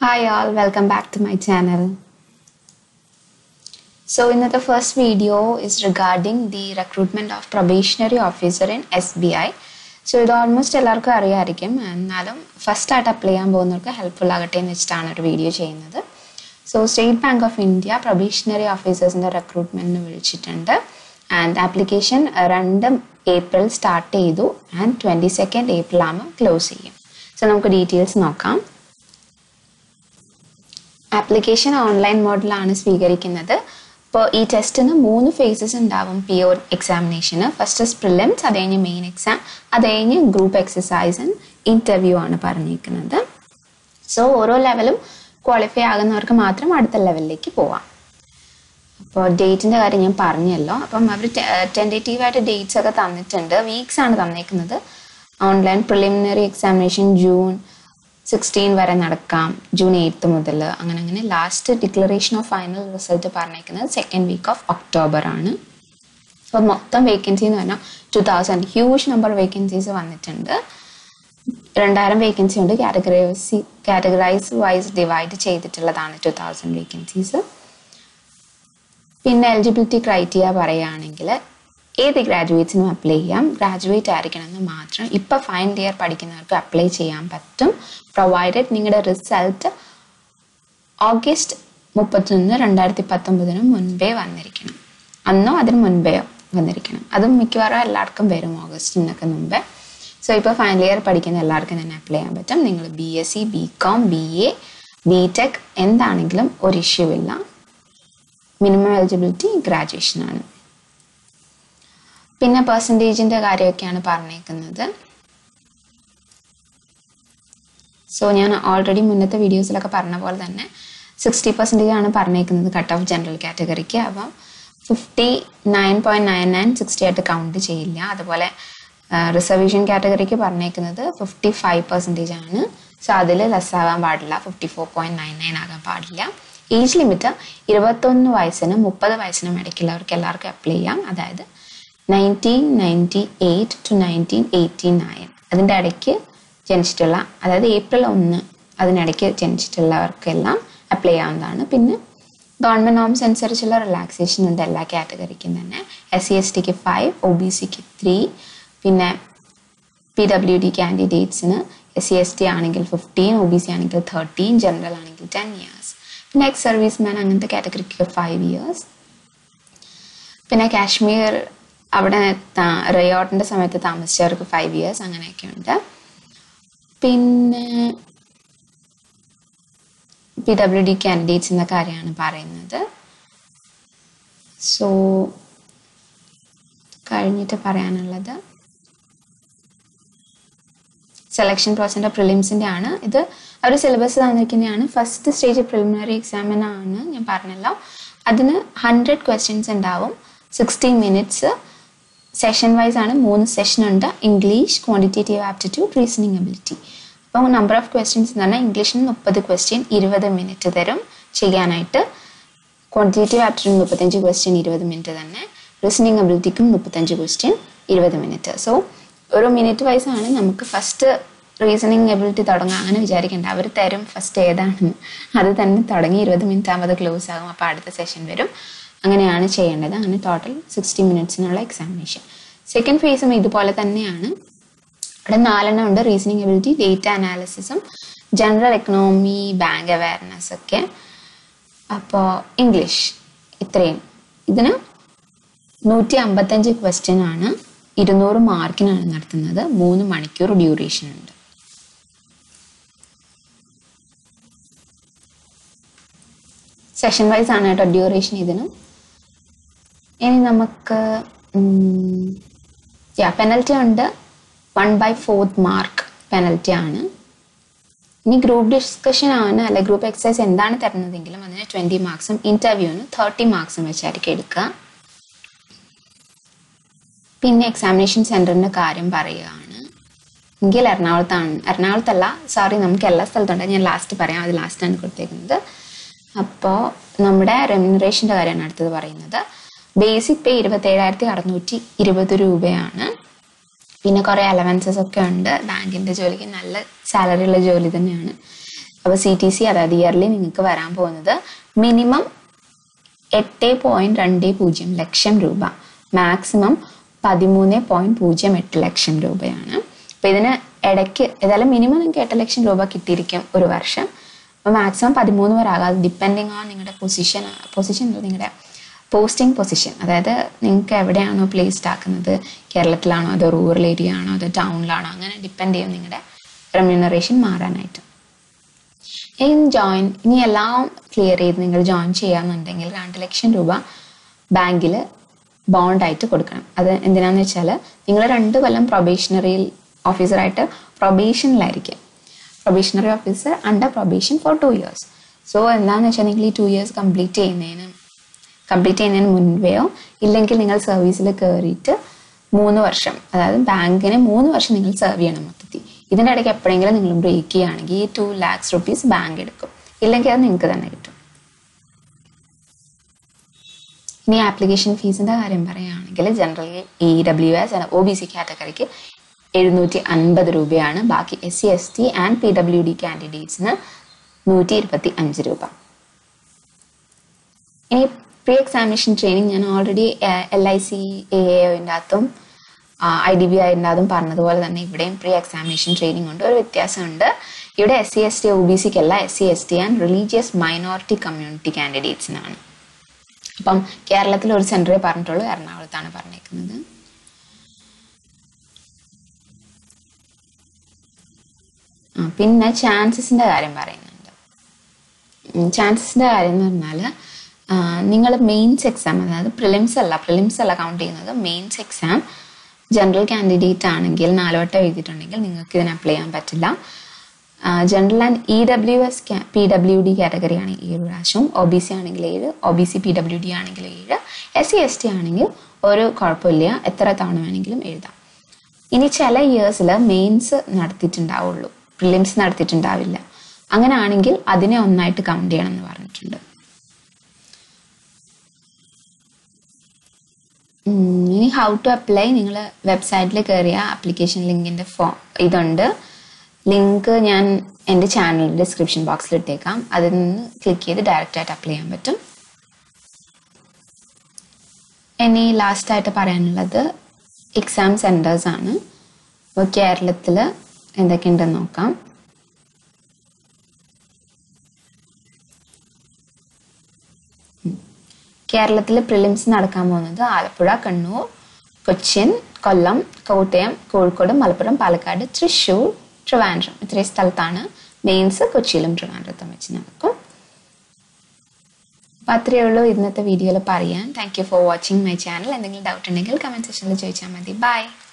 Hi all, welcome back to my channel. So ഇന്നത്തെ first video is regarding the recruitment of probationary officer in S B I so ഇത് almost എല്ലാവർക്കും അറിയാമായിരിക്കും എന്നാലും first ആയിട്ട് apply ചെയ്യാൻ പോകുന്നവർക്ക് helpful ആകട്ടെ എന്ന് വെച്ചിട്ടാണ് ഒരു വീഡിയോ ചെയ്യുന്നത് so State Bank of India probationary ഓഫീസേഴ്സിൻ്റെ റിക്രൂട്ട്മെന്റിന് വിളിച്ചിട്ടുണ്ട് ആൻഡ് ആപ്ലിക്കേഷൻ രണ്ട് ഏപ്രിൽ സ്റ്റാർട്ട് ചെയ്തു ആൻഡ് ട്വൻറ്റി സെക്കൻഡ് ഏപ്രിൽ ആകുമ്പോൾ ക്ലോസ് ചെയ്യും സോ നമുക്ക് ഡീറ്റെയിൽസ് നോക്കാം ആപ്ലിക്കേഷൻ ഓൺലൈൻ മോഡിലാണ് സ്വീകരിക്കുന്നത് ഇപ്പോൾ ഈ ടെസ്റ്റിന് മൂന്ന് ഫേസസ് ഉണ്ടാവും പി ഒ എക്സാമിനേഷന് ഫസ്റ്റ് പ്രിലിംസ് അത് കഴിഞ്ഞ് മെയിൻ എക്സാം അത് കഴിഞ്ഞ് ഗ്രൂപ്പ് എക്സസൈസ് ആൻഡ് ഇൻ്റർവ്യൂ ആണ് പറഞ്ഞിരിക്കുന്നത് സോ ഓരോ ലെവലും ക്വാളിഫൈ ആകുന്നവർക്ക് മാത്രം അടുത്ത ലെവലിലേക്ക് പോവാം അപ്പോൾ ഡേറ്റിൻ്റെ കാര്യം ഞാൻ പറഞ്ഞല്ലോ അപ്പം അവർ ടെൻറ്റേറ്റീവായിട്ട് ഡേറ്റ്സ് ഒക്കെ തന്നിട്ടുണ്ട് വീക്സ് ആണ് തന്നേക്കുന്നത് online preliminary examination June sixteen വരെ നടക്കാം ജൂൺ എയ്ത്ത് മുതൽ അങ്ങനെ അങ്ങനെ last declaration of final result പറഞ്ഞേക്കുന്നത് സെക്കൻഡ് വീക്ക് ഓഫ് ഒക്ടോബർ ആണ് അപ്പോൾ മൊത്തം വേക്കൻസി എന്ന് പറഞ്ഞാൽ two thousand huge number vacancies വന്നിട്ടുണ്ട് രണ്ടായിരം വേക്കൻസി ഉണ്ട് കാറ്റഗറൈസ് കാറ്റഗറൈസ് വൈസ് ഡിവൈഡ് ചെയ്തിട്ടുള്ളതാണ് ടു തൗസൻഡ് വേക്കൻസീസ് പിന്നെ എലിജിബിലിറ്റി ക്രൈറ്റീരിയ പറയുകയാണെങ്കിൽ ഏത് ഗ്രാജുവേറ്റ്സിനും അപ്ലൈ ചെയ്യാം ഗ്രാജുവേറ്റ് ആയിരിക്കണമെന്ന് മാത്രം ഇപ്പം ഫൈനൽ ഇയർ പഠിക്കുന്നവർക്ക് അപ്ലൈ ചെയ്യാൻ പറ്റും പ്രൊവൈഡഡ് നിങ്ങളുടെ റിസൾട്ട് ഓഗസ്റ്റ് മുപ്പത്തൊന്ന് രണ്ടായിരത്തി പത്തൊമ്പതിന് മുൻപേ വന്നിരിക്കണം അന്നോ അതിന് മുൻപേയോ വന്നിരിക്കണം അതും മിക്കവാറും എല്ലാവർക്കും വരും ഓഗസ്റ്റിനൊക്കെ മുമ്പേ സോ ഇപ്പോൾ ഫൈനൽ ഇയർ പഠിക്കുന്ന എല്ലാവർക്കും തന്നെ അപ്ലൈ ചെയ്യാൻ പറ്റും നിങ്ങൾ B S C B com B A B tech എന്താണെങ്കിലും ഒരു ഇഷ്യൂ ഇല്ല മിനിമം എലിജിബിലിറ്റി ഗ്രാജുവേഷൻ ആണ് പിന്നെ പെർസെൻറ്റേജിൻ്റെ കാര്യമൊക്കെയാണ് പറഞ്ഞേക്കുന്നത് സോ ഞാൻ ഓൾറെഡി മുന്നത്തെ വീഡിയോസിലൊക്കെ പറഞ്ഞ പോലെ തന്നെ സിക്സ്റ്റി പെർസെൻറ്റേജ് ആണ് പറഞ്ഞേക്കുന്നത് കട്ട് ഓഫ് ജനറൽ കാറ്റഗറിക്ക് അപ്പം fifty nine point nine nine sixty ആയിട്ട് കൗണ്ട് ചെയ്യില്ല അതുപോലെ റിസർവേഷൻ കാറ്റഗറിക്ക് പറഞ്ഞേക്കുന്നത് ഫിഫ്റ്റി ഫൈവ് പെർസെൻറ്റേജ് ആണ് സോ അതിൽ ലെസ് ആകാൻ പാടില്ല fifty four point nine nine ആകാൻ പാടില്ല ഏജ് ലിമിറ്റ് ഇരുപത്തൊന്ന് വയസ്സിന് മുപ്പത് വയസ്സിനും ഇടയ്ക്കുള്ളവർക്ക് എല്ലാവർക്കും അപ്ലൈ ചെയ്യാം അതായത് nineteen ninety eight to nineteen eighty nine അതിൻ്റെ ഇടയ്ക്ക് ജനിച്ചിട്ടുള്ള അതായത് ഏപ്രിൽ ഒന്ന് അതിനിടയ്ക്ക് ജനിച്ചിട്ടുള്ളവർക്കെല്ലാം അപ്ലൈ ചെയ്യാവുന്നതാണ് പിന്നെ ഗവൺമെൻറ് നോംസ് അനുസരിച്ചുള്ള റിലാക്സേഷൻ ഉണ്ട് എല്ലാ കാറ്റഗറിക്കും തന്നെ എസ് സി എസ് ടിക്ക് ഫൈവ് ഒ ബി സിക്ക് ത്രീ പിന്നെ പി ഡബ്ല്യു ഡി കാൻഡിഡേറ്റ്സിന് എസ് സി എസ് ടി ആണെങ്കിൽ ഫിഫ്റ്റീൻ ഒ ബി സി ആണെങ്കിൽ തേർട്ടീൻ ജനറൽ ആണെങ്കിൽ ടെൻ ഇയേഴ്സ് പിന്നെ എക്സ് സർവീസ് മാൻ അങ്ങനത്തെ കാറ്റഗറിക്ക് ഫൈവ് ഇയേഴ്സ് പിന്നെ കാശ്മീർ അവിടെ റയോട്ടിൻ്റെ സമയത്ത് താമസിച്ചവർക്ക് ഫൈവ് ഇയേഴ്സ് അങ്ങനെയൊക്കെ ഉണ്ട് പിന്നെ പി ഡബ്ല്യു ഡി കാൻഡിഡേറ്റ്സിൻ്റെ കാര്യമാണ് പറയുന്നത് സോ കഴിഞ്ഞിട്ട് പറയാനുള്ളത് സെലക്ഷൻ പ്രോസസിൻ്റെ പ്രിലിംസിൻ്റെ ആണ് ഇത് അവർ സിലബസ് തന്നിരിക്കുന്നതാണ് ഫസ്റ്റ് സ്റ്റേജ് പ്രിലിമിനറി എക്സാമിനാണ് ഞാൻ പറഞ്ഞല്ലോ അതിന് ഹൺഡ്രഡ് ക്വസ്റ്റ്യൻസ് ഉണ്ടാവും സിക്സ്റ്റി മിനിറ്റ്സ് സെഷൻ വൈസ് ആണ് മൂന്ന് സെഷൻ ഉണ്ട് English quantitative aptitude reasoning ability അപ്പോൾ നമ്പർ ഓഫ് ക്വസ്റ്റ്യൻസ് എന്ന് പറഞ്ഞാൽ ഇംഗ്ലീഷിന് മുപ്പത് ക്വസ്റ്റ്യൻ ഇരുപത് മിനിറ്റ് തരും ചെയ്യാനായിട്ട് ക്വാണ്ടിറ്റേറ്റീവ് ആപ്റ്റിറ്റ്യൂഡ് മുപ്പത്തഞ്ച് ക്വസ്റ്റ്യൻ ഇരുപത് മിനിറ്റ് തന്നെ റീസണിങ് എബിലിറ്റിക്കും മുപ്പത്തഞ്ച് ക്വസ്റ്റ്യൻ ഇരുപത് മിനിറ്റ് സോ ഒരു മിനിറ്റ് വൈസ് ആണ് നമുക്ക് ഫസ്റ്റ് റീസണിങ് എബിലിറ്റി തുടങ്ങാം അങ്ങനെ വിചാരിക്കേണ്ട അവർ തരും ഫസ്റ്റ് ഏതാണെന്ന് അത് തന്നെ തുടങ്ങി ഇരുപത് മിനിറ്റ് ആകുമ്പോൾ അത് ക്ലോസ് ആകും അപ്പോൾ അടുത്ത സെഷൻ വരും അങ്ങനെയാണ് ചെയ്യേണ്ടത് അങ്ങനെ ടോട്ടൽ സിക്സ്റ്റി മിനിറ്റ്സിനുള്ള എക്സാമിനേഷൻ സെക്കൻഡ് ഫേസും ഇതുപോലെ തന്നെയാണ് അവിടെ നാലെണ്ണം ഉണ്ട് റീസണിങ് എബിലിറ്റി ഡേറ്റ അനാലിസിസും ജനറൽ എക്കണോമി ബാങ്ക് അവയർനെസ് ഒക്കെ അപ്പോൾ ഇംഗ്ലീഷ് ഇത്രയും ഇതിന് നൂറ്റി അമ്പത്തഞ്ച് ക്വസ്റ്റ്യൻ ആണ് ഇരുന്നൂറ് മാർക്കിനാണ് നടത്തുന്നത് മൂന്ന് മണിക്കൂർ ഡ്യൂറേഷൻ ഉണ്ട് സെഷൻ വൈസ് ആണ് കേട്ടോ ഡ്യൂറേഷൻ ഇതിന് ഇനി നമുക്ക് യാ പെനൽറ്റി ഉണ്ട് one by fourth mark penalty ആണ് ഇനി ഗ്രൂപ്പ് ഡിസ്കഷൻ ആണ് അല്ലെ ഗ്രൂപ്പ് എക്സസൈസ് എന്താണ് തരുന്നതെങ്കിലും അതിന് ട്വൻറ്റി മാർക്സും ഇൻ്റർവ്യൂവിന് തേർട്ടി മാർക്സും വെച്ചായിരിക്കും എടുക്കുക പിന്നെ എക്സാമിനേഷൻ സെൻറ്ററിൻ്റെ കാര്യം പറയുകയാണ് എങ്കിൽ എറണാകുളത്താണ് എറണാകുളത്തല്ല സോറി നമുക്ക് എല്ലാ സ്ഥലത്തുണ്ട് ഞാൻ ലാസ്റ്റ് പറയാം അത് ലാസ്റ്റാണ് കൊടുത്തേക്കുന്നത് അപ്പോൾ നമ്മുടെ റെമ്യൂണറേഷൻ്റെ കാര്യമാണ് അടുത്തത് പറയുന്നത് ബേസിക് പേ ഇരുപത്തേഴായിരത്തി അറുന്നൂറ്റി ഇരുപത് രൂപയാണ് പിന്നെ കുറേ അലവൻസസ് ഒക്കെ ഉണ്ട് ബാങ്കിൻ്റെ ജോലിക്ക് നല്ല സാലറി ഉള്ള ജോലി തന്നെയാണ് അപ്പോൾ സി ടി സി അതായത് ഇയർലി നിങ്ങൾക്ക് വരാൻ പോകുന്നത് മിനിമം എട്ട് പോയിന്റ് രണ്ട് പൂജ്യം ലക്ഷം രൂപ മാക്സിമം പതിമൂന്ന് പോയിന്റ് പൂജ്യം എട്ട് ലക്ഷം രൂപയാണ് അപ്പൊ ഇതിന് ഇടയ്ക്ക് ഏതായാലും മിനിമം നിങ്ങൾക്ക് എട്ട് ലക്ഷം രൂപ കിട്ടിയിരിക്കും ഒരു വർഷം അപ്പോൾ മാക്സിമം പതിമൂന്ന് വരെ ആകാം ഡിപ്പെൻഡിങ് ഓൺ നിങ്ങളുടെ പൊസിഷൻ പൊസിഷൻ നിങ്ങളുടെ പോസ്റ്റിംഗ് പൊസിഷൻ അതായത് നിങ്ങൾക്ക് എവിടെയാണോ പ്ലേസ്ഡ് ആക്കുന്നത് കേരളത്തിലാണോ അതോ റൂറൽ ഏരിയ ആണോ അതോ ടൗണിലാണോ അങ്ങനെ ഡിപ്പെൻഡ് ചെയ്യും നിങ്ങളുടെ റെമ്യൂണറേഷൻ മാറാനായിട്ട് ഇനി ജോയിൻ ഇനി എല്ലാം ക്ലിയർ ചെയ്ത് നിങ്ങൾ ജോയിൻ ചെയ്യാന്നുണ്ടെങ്കിൽ രണ്ട് ലക്ഷം രൂപ ബാങ്കിൽ ബോണ്ടായിട്ട് കൊടുക്കണം അത് എന്തിനാന്ന് വെച്ചാൽ നിങ്ങൾ രണ്ട് കൊല്ലം പ്രൊബേഷണറിയിൽ ഓഫീസറായിട്ട് പ്രൊബേഷനിലായിരിക്കും probationary officer under probation for two years so എന്താണെന്ന് വെച്ചാൽ നിങ്ങൾ ഈ ടു ഇയേഴ്സ് കംപ്ലീറ്റ് ചെയ്യുന്നതിന് കംപ്ലീറ്റ് ചെയ്യുന്നതിന് മുൻപെയോ ഇല്ലെങ്കിൽ നിങ്ങൾ സർവീസിൽ കയറിയിട്ട് മൂന്ന് വർഷം അതായത് ബാങ്കിന് മൂന്ന് വർഷം നിങ്ങൾ സെർവ് ചെയ്യണം മൊത്തത്തിൽ ഇതിൻ്റെ ഇടയ്ക്ക് എപ്പോഴെങ്കിലും നിങ്ങൾ ബ്രേക്ക് ചെയ്യുകയാണെങ്കിൽ ഈ ടു ലാക്സ് റുപ്പീസ് ബാങ്ക് എടുക്കും ഇല്ലെങ്കിൽ അത് നിങ്ങൾക്ക് തന്നെ കിട്ടും ഇനി ആപ്ലിക്കേഷൻ ഫീസിന്റെ കാര്യം പറയുകയാണെങ്കിൽ general E W S O B C കാറ്റഗറിക്ക് എഴുന്നൂറ്റി അൻപത് രൂപയാണ് ബാക്കി S C S T and P W D കാൻഡിഡേറ്റ്സിന് നൂറ്റി ഇരുപത്തി അഞ്ച് രൂപ ഇനി പ്രീ എക്സാമിനേഷൻ ട്രെയിനിങ് ഞാൻ already L I C A എൻ്റെ അകത്തും ഐ ഡി ബി ഐൻ്റെ അതും പറഞ്ഞതുപോലെ തന്നെ ഇവിടെയും പ്രീ എക്സാമിനേഷൻ ട്രെയിനിങ് ഉണ്ട് ഒരു വ്യത്യാസമുണ്ട് ഇവിടെ S C S T O B സിക്കല്ല S C S T and religious minority community കാൻഡിഡേറ്റ്സിനാണ് അപ്പം കേരളത്തിൽ ഒരു സെൻറ്ററേ പറഞ്ഞിട്ടുള്ളൂ എറണാകുളത്താണ് പറഞ്ഞേക്കുന്നത് ആ പിന്നെ ചാൻസസിൻ്റെ കാര്യം പറയുന്നുണ്ട് ചാൻസസിൻ്റെ കാര്യം എന്ന് പറഞ്ഞാൽ നിങ്ങൾ മെയിൻസ് എക്സാം അതായത് പ്രിലിംസ് അല്ല പ്രിലിംസ് അല്ല കൗണ്ട് ചെയ്യുന്നത് മെയിൻസ് എക്സാം ജനറൽ കാൻഡിഡേറ്റ് ആണെങ്കിൽ നാലോട്ടം എഴുതിയിട്ടുണ്ടെങ്കിൽ നിങ്ങൾക്ക് ഇതിന് അപ്ലൈ ചെയ്യാൻ പറ്റില്ല general and E W S P W D category ആണെങ്കിൽ ഏഴ് പ്രാവശ്യം ഒ ബി സി ആണെങ്കിൽ ഏഴ് O B C P W D ആണെങ്കിൽ ഏഴ് എസ് സി എസ് ടി ആണെങ്കിൽ ഒരു കുഴപ്പമില്ല എത്ര തവണ വേണമെങ്കിലും എഴുതാം ഇനി ചില ഇയേഴ്സിൽ മെയിൻസ് നടത്തിയിട്ടുണ്ടാവുള്ളൂ പ്രിലിംസ് നടത്തിയിട്ടുണ്ടാവില്ല അങ്ങനെ ആണെങ്കിൽ അതിനെ ഒന്നായിട്ട് കൗണ്ട് ചെയ്യണം എന്ന് പറഞ്ഞിട്ടുണ്ട് ഇനി ഹൗ ടു അപ്ലൈ നിങ്ങൾ വെബ്സൈറ്റിൽ കയറിയ ആപ്ലിക്കേഷൻ ലിങ്കിൻ്റെ ഫോ ഇതുണ്ട് ലിങ്ക് ഞാൻ എൻ്റെ ചാനൽ ഡിസ്ക്രിപ്ഷൻ ബോക്സിൽ ഇട്ടേക്കാം അതിൽ നിന്ന് ക്ലിക്ക് ചെയ്ത് ഡയറക്റ്റ് ആയിട്ട് അപ്ലൈ ചെയ്യാൻ പറ്റും ഇനി ലാസ്റ്റ് ആയിട്ട് പറയാനുള്ളത് എക്സാം സെൻറ്റേഴ്സ് ആണ് അപ്പോൾ കേരളത്തിൽ എന്തൊക്കെയുണ്ടെന്ന് നോക്കാം കേരളത്തിൽ പ്രിലിംസ് നടക്കാൻ പോകുന്നത് ആലപ്പുഴ കണ്ണൂർ കൊച്ചിൻ കൊല്ലം കോട്ടയം കോഴിക്കോട് മലപ്പുറം പാലക്കാട് തൃശ്ശൂർ ട്രിവാൻഡ്രം ഇത്രയും സ്ഥലത്താണ് മെയിൻസ് കൊച്ചിയിലും ട്രിവാൻഡ്രത്തും വെച്ച് നടക്കും അപ്പോൾ അത്രയേ ഉള്ളൂ ഇന്നത്തെ വീഡിയോയിൽ പറയാൻ thank you for watching my channel എന്തെങ്കിലും ഡൗട്ട് ഉണ്ടെങ്കിൽ കമൻറ്റ് സെക്ഷനിൽ ചോദിച്ചാൽ മതി ബൈ